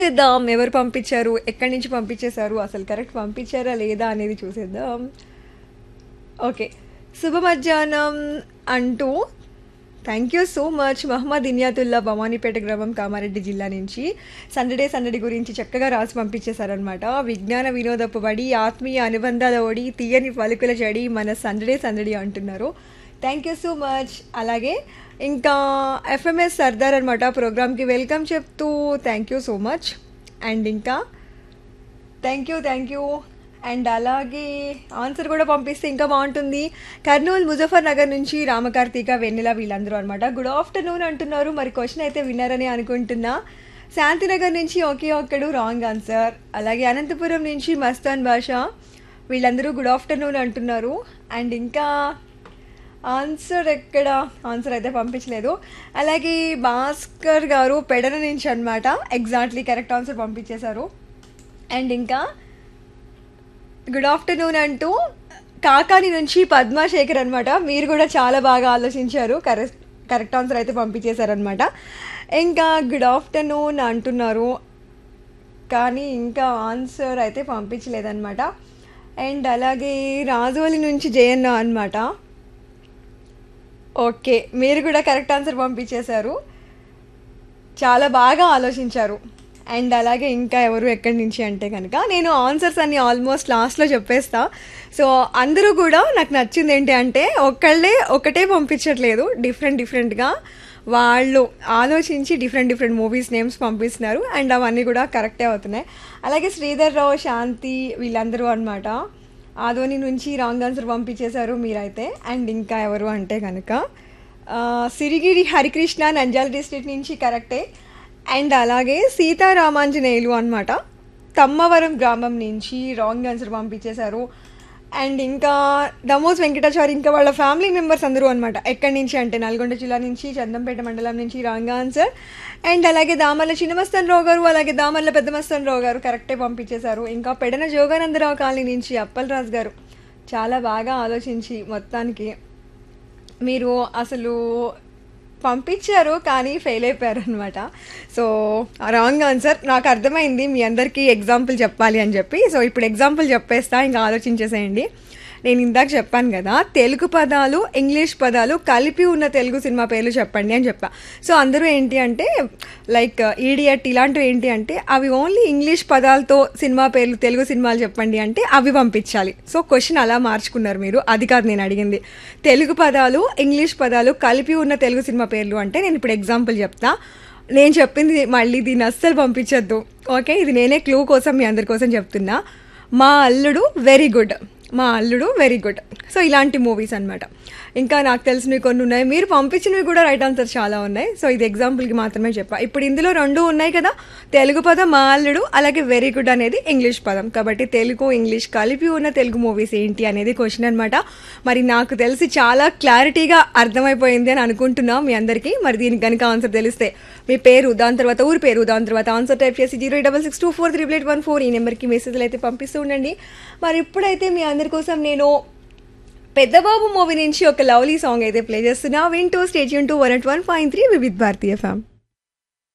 చూసేద్దాం ఎవరు పంపించారు ఎక్కడి నుంచి పంపించేశారు అసలు కరెక్ట్ పంపించారా లేదా అనేది చూసేద్దాం ఓకే శుభ మధ్యాహ్నం అంటూ thank you so much Mohammed Inayatullah Bhavanipet గ్రామం కామారెడ్డి జిల్లా నుంచి సందడే సందడి గురించి చక్కగా రాసి పంపించేశారనమాట విజ్ఞాన వినోదపు బడి ఆత్మీయ అనుబంధాల ఓడి తీయని పలుకుల చెడి మన సందడే సందడి అంటున్నారు థ్యాంక్ యూ సో మచ్ అలాగే ఇంకా ఎఫ్ఎంఎస్ సర్దార్ అనమాట ప్రోగ్రామ్కి వెల్కమ్ చెప్తూ thank you so much and ఇంకా thank you thank you and అలాగే ఆన్సర్ కూడా పంపిస్తే ఇంకా బాగుంటుంది కర్నూలు ముజఫర్ నగర్ నుంచి రామకార్తీక వెన్నెల వీళ్ళందరూ అనమాట గుడ్ ఆఫ్టర్నూన్ అంటున్నారు మరి క్వశ్చన్ అయితే విన్నారని అనుకుంటున్నా శాంతినగర్ నుంచి ఒకే ఒక్కడు రాంగ్ ఆన్సర్ అలాగే అనంతపురం నుంచి మస్తాన్ భాష వీళ్ళందరూ గుడ్ ఆఫ్టర్నూన్ అంటున్నారు అండ్ ఇంకా ఆన్సర్ ఎక్కడ ఆన్సర్ అయితే పంపించలేదు అలాగే భాస్కర్ గారు పెడన నుంచి అనమాట ఎగ్జాక్ట్లీ కరెక్ట్ ఆన్సర్ పంపించేశారు అండ్ ఇంకా గుడ్ ఆఫ్టర్నూన్ అంటూ కాకాని నుంచి పద్మాశేఖర్ అనమాట మీరు కూడా చాలా బాగా ఆలోచించారు కరెక్ట్ కరెక్ట్ ఆన్సర్ అయితే పంపించేశారనమాట ఇంకా గుడ్ ఆఫ్టర్నూన్ అంటున్నారు కానీ ఇంకా ఆన్సర్ అయితే పంపించలేదన్నమాట అండ్ అలాగే రాజోలి నుంచి జయన్న అనమాట ఓకే మీరు కూడా కరెక్ట్ ఆన్సర్ పంపించేశారు చాలా బాగా ఆలోచించారు అండ్ అలాగే ఇంకా ఎవరు ఎక్కడి నుంచి అంటే కనుక నేను ఆన్సర్స్ అన్ని ఆల్మోస్ట్ లాస్ట్లో చెప్పేస్తా సో అందరూ కూడా నాకు నచ్చింది ఏంటి అంటే ఒక్కళ్ళే ఒకటే పంపించట్లేదు డిఫరెంట్ డిఫరెంట్గా వాళ్ళు ఆలోచించి డిఫరెంట్ డిఫరెంట్ మూవీస్ నేమ్స్ పంపిస్తున్నారు అండ్ అవన్నీ కూడా కరెక్టే అవుతున్నాయి అలాగే శ్రీధర్ రావు శాంతి వీళ్ళందరూ అనమాట ఆదోని నుంచి రాంగ్ ఆన్సర్ పంపించేశారు మీరైతే అండ్ ఇంకా ఎవరు అంటే కనుక సిరిగిరి హరికృష్ణ నంజాల డిస్ట్రిక్ట్ నుంచి కరెక్టే అండ్ అలాగే సీతారామాంజనేయులు అనమాట తమ్మవరం గ్రామం నుంచి రాంగ్ ఆన్సర్ పంపించేశారు అండ్ ఇంకా దమోస్ వెంకటాచారి ఇంకా వాళ్ళ ఫ్యామిలీ మెంబర్స్ అందరూ అనమాట ఎక్కడి నుంచి అంటే నల్గొండ జిల్లా నుంచి చందంపేట మండలం నుంచి రాంగ్ ఆన్సర్ అండ్ అలాగే దామర్ల చిన్నమస్తన్ రావు గారు అలాగే దామర్ల పెద్దమస్తన్ రావు గారు కరెక్టే పంపించేశారు ఇంకా పెడన జోగానందరావు కాలనీ నుంచి అప్పలరాజు గారు చాలా బాగా ఆలోచించి మొత్తానికి మీరు అసలు పంపించారు కానీ ఫెయిల్ అయిపోయారు అనమాట సో రాంగ్ ఆన్సర్ నాకు అర్థమైంది మీ అందరికీ ఎగ్జాంపుల్ చెప్పాలి అని చెప్పి సో ఇప్పుడు ఎగ్జాంపుల్ చెప్పేస్తా ఇంకా ఆలోచించేసేయండి నేను ఇందాక చెప్పాను కదా తెలుగు పదాలు ఇంగ్లీష్ పదాలు కలిపి ఉన్న తెలుగు సినిమా పేర్లు చెప్పండి అని చెప్పా సో అందరూ ఏంటి అంటే లైక్ ఈడియట్ ఇలాంటివి ఏంటి అంటే అవి ఓన్లీ ఇంగ్లీష్ పదాలతో సినిమా పేర్లు తెలుగు సినిమాలు చెప్పండి అంటే అవి పంపించాలి సో క్వశ్చన్ అలా మార్చుకున్నారు మీరు అది కాదు నేను అడిగింది తెలుగు పదాలు ఇంగ్లీష్ పదాలు కలిపి ఉన్న తెలుగు సినిమా పేర్లు అంటే నేను ఇప్పుడు ఎగ్జాంపుల్ చెప్తా నేను చెప్పింది మళ్ళీ దీన్ని అస్సలు పంపించొద్దు ఓకే ఇది నేనే క్లూ కోసం మీ అందరి కోసం చెప్తున్నా మా అల్లుడు వెరీ గుడ్ మా అల్లుడు వెరీ గుడ్ సో ఇలాంటి మూవీస్ అనమాట ఇంకా నాకు తెలిసినవి కొన్ని ఉన్నాయి మీరు పంపించినవి కూడా రైట్ ఆన్సర్ చాలా ఉన్నాయి సో ఇది ఎగ్జాంపుల్కి మాత్రమే చెప్పా ఇప్పుడు ఇందులో రెండు ఉన్నాయి కదా తెలుగు పదం మా అల్లుడు అలాగే వెరీ గుడ్ అనేది ఇంగ్లీష్ పదం కాబట్టి తెలుగు ఇంగ్లీష్ కలిపి ఉన్న తెలుగు మూవీస్ ఏంటి అనేది క్వశ్చన్ అనమాట మరి నాకు తెలిసి చాలా క్లారిటీగా అర్థమైపోయింది అని అనుకుంటున్నా మీ అందరికీ మరి దీనికి కనుక ఆన్సర్ తెలిస్తే మీ పేరు దాని తర్వాత ఊరి పేరు దాని తర్వాత ఆన్సర్ టైప్ చేసి zero double six two four three eight one four ఈ నెంబర్కి మెసేజ్లు అయితే పంపిస్తూ ఉండండి మరి ఇప్పుడైతే మీ అందరి కోసం నేను పెద్దబాబు మూవీ నుంచి ఒక లవ్లీ సాంగ్ అయితే ప్లే చేస్తున్నా వింటూ స్టేట్ యూన్ to one eight one point three Vividh Bharatiya ఫ్యామ్